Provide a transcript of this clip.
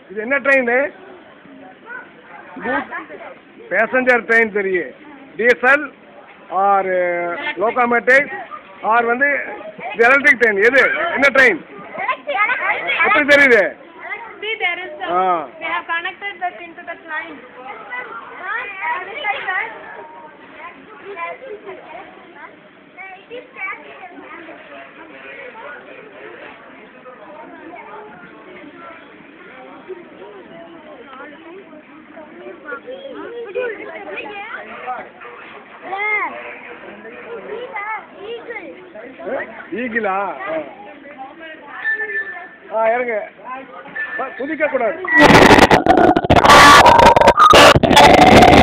இது என்ன train passenger train தெரியும் டீசல் ஆர் லோகாமேட்டிக் ஆர் வந்து எலக்ட்ரிக் ட்ரெயின் எது என்ன ட்ரெயின் எப்படி தெரியுது See, there is some. Ah. They have connected that into that line. ஈகிளா ஆ இறங்க குதிக்க கூடாது